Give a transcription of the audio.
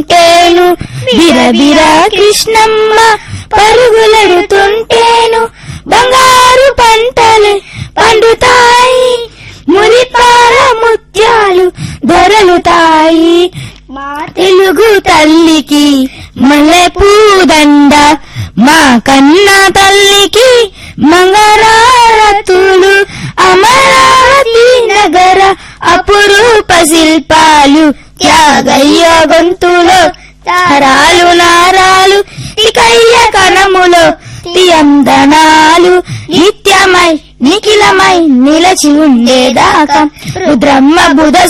టేను బిరబిర కృష్ణమ్మ పరుగులెడుతుంటేను బంగారు పంటలు పండుతాయి మురిపాల ముత్యాలు దొరలుతాయి మా తెలుగు తల్లికి మల్లె పూదండ మా కన్న తల్లికి మంగళారతులు అమరావతి నగర అపురూప శిల్పాలు త్యాగయ్య గొంతులో తారాలు నారాలు ఇకయ్య కణములో తియందనాలు నిత్యమై నిఖిలమై నిలచి ఉండేదాకా రుద్రమ్మ బుధ